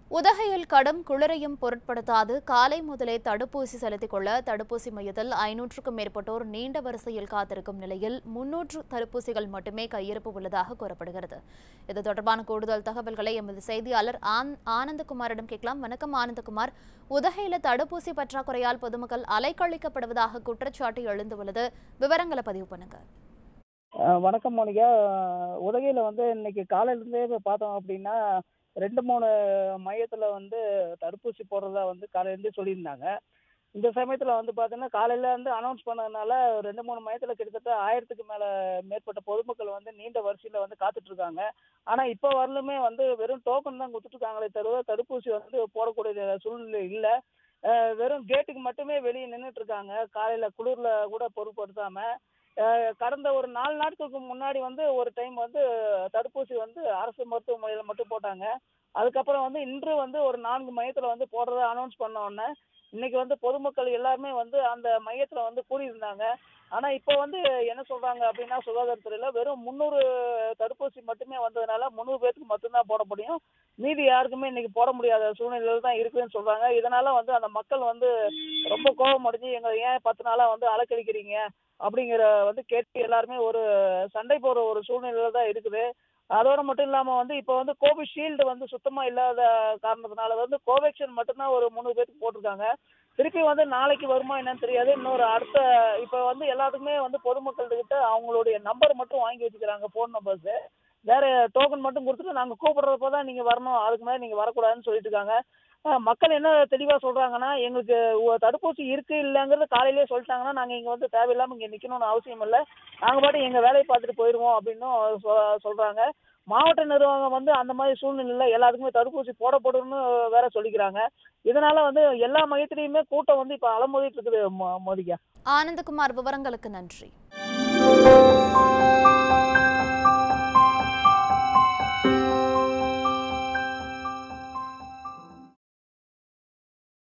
உதகையில் கடும் குளிரையும் பொருட்படுத்தாது காலை முதலே தடுப்பூசி செலுத்திக் கொள்ள தடுப்பூசி மையத்தில் ஐநூற்றுக்கும் மேற்பட்டோர் நீண்ட வரிசையில் காத்திருக்கும் நிலையில் முன்னூற்று தடுப்பூசிகள் மட்டுமே கையிருப்பு உள்ளதாக கூறப்படுகிறது இது தொடர்பான கூடுதல் தகவல்களை எமது செய்தியாளர் ஆன்- ஆனந்தகுமாரிடம் கேட்கலாம் வணக்கம் ஆனந்தகுமார் உதகையில தடுப்பூசி பற்றாக்குறையால் பொதுமக்கள் அலைக்கழிக்கப்படுவதாக குற்றச்சாட்டு எழுந்துள்ளது விவரங்களை பதிவு பண்ணுங்க அஹ் வணக்கம் மோனிகா அஹ் உதகையில வந்து இன்னைக்கு காலையில இருந்தே பார்த்தோம் அப்படின்னா ரெண்டு மூணு மையத்துல வந்து தடுப்பூசி போடுறதா வந்து காலையில இருந்தே சொல்லியிருந்தாங்க இந்த சமயத்துல வந்து பார்த்தீங்கன்னா காலையில இருந்து அனௌன்ஸ் பண்ணதுனால ரெண்டு மூணு மையத்துல கிட்டத்தட்ட ஆயிரத்துக்கு மேல மேற்பட்ட பொதுமக்கள் வந்து நீண்ட வரிசையில வந்து காத்துட்டு இருக்காங்க ஆனா இப்போ வரலுமே வந்து வெறும் டோக்கன் தான் கொடுத்துட்டு இருக்காங்களே தவிர தடுப்பூசி வந்து போடக்கூடிய சூழ்நிலை இல்லை அஹ் வெறும் கேட்டுக்கு மட்டுமே வெளியே நின்றுட்டு இருக்காங்க காலையில குளிர்ல கூட பொருட்படுத்தாம அஹ் கடந்த ஒரு நாலு நாட்களுக்கு முன்னாடி வந்து ஒரு டைம் வந்து தடுப்பூசி வந்து அரசு மருத்துவமனையில் மட்டும் போட்டாங்க அதுக்கப்புறம் வந்து இன்று வந்து ஒரு நான்கு மையத்தில் வந்து போடுறத அனௌன்ஸ் பண்ண உடனே இன்னைக்கு வந்து பொதுமக்கள் எல்லாருமே வந்து அந்த மையத்தில் வந்து கூடியிருந்தாங்க ஆனால் இப்போ வந்து என்ன சொல்கிறாங்க அப்படின்னா சுகாதாரத்துறையில் வெறும் முந்நூறு தடுப்பூசி மட்டுமே வந்ததுனால முந்நூறு பேருக்கு மட்டும்தான் போட முடியும் மீதி யாருக்குமே இன்னைக்கு போட முடியாத சூழ்நிலையில் தான் இருக்குதுன்னு சொல்கிறாங்க இதனால வந்து அந்த மக்கள் வந்து ரொம்ப கோபம் அடைஞ்சு எங்களை ஏன் பத்து நாளாக வந்து அலக்கழிக்கிறீங்க அப்படிங்கிற வந்து கேட்டு எல்லாருமே ஒரு சண்டை போடுற ஒரு சூழ்நிலையில தான் இருக்குது அதோட மட்டும் இல்லாமல் வந்து இப்போ வந்து கோவிஷீல்டு வந்து சுத்தமாக இல்லாத காரணத்தினால வந்து கோவேக்சின் மட்டும்தான் ஒரு மூணு பேருக்கு போட்டிருக்காங்க திருப்பி வந்து நாளைக்கு வருமா என்னன்னு தெரியாது இன்னொரு அடுத்த இப்போ வந்து எல்லாத்துக்குமே வந்து பொதுமக்கள்கிட்ட அவங்களுடைய நம்பர் மட்டும் வாங்கி வச்சுக்கிறாங்க ஃபோன் நம்பர்ஸு வேற டோக்கன் மட்டும் கொடுத்துட்டு நாங்கள் கூப்பிடுறப்போ தான் நீங்கள் வரணும் அதுக்கு மேலே நீங்கள் வரக்கூடாதுன்னு சொல்லிட்டு இருக்காங்க அஹ் மக்கள் என்ன தெளிவாக சொல்கிறாங்கன்னா எங்களுக்கு ஒ- தடுப்பூசி இருக்கு இல்லைங்கிறது காலையிலேயே சொல்லிட்டாங்கன்னா நாங்கள் இங்கே வந்து தேவையில்லாமல் இங்கே நிற்கணும்னு அவசியம் இல்லை நாங்கள் பாட்டு எங்கள் வேலையை பார்த்துட்டு போயிடுவோம் அப்படின்னும் சொ- சொல்றாங்க மாவட்ட நிர்வாகம் வந்து அந்த மாதிரி சூழ்நிலையில் எல்லாத்துக்குமே தடுப்பூசி போடப்படும்னு வேற சொல்லிக்கிறாங்க இதனால வந்து எல்லா மையத்திலையுமே கூட்டம் வந்து இப்போ அலமோதிட்டு இருக்குது மோ- மோதிகா ஆனந்தகுமார் விவரங்களுக்கு நன்றி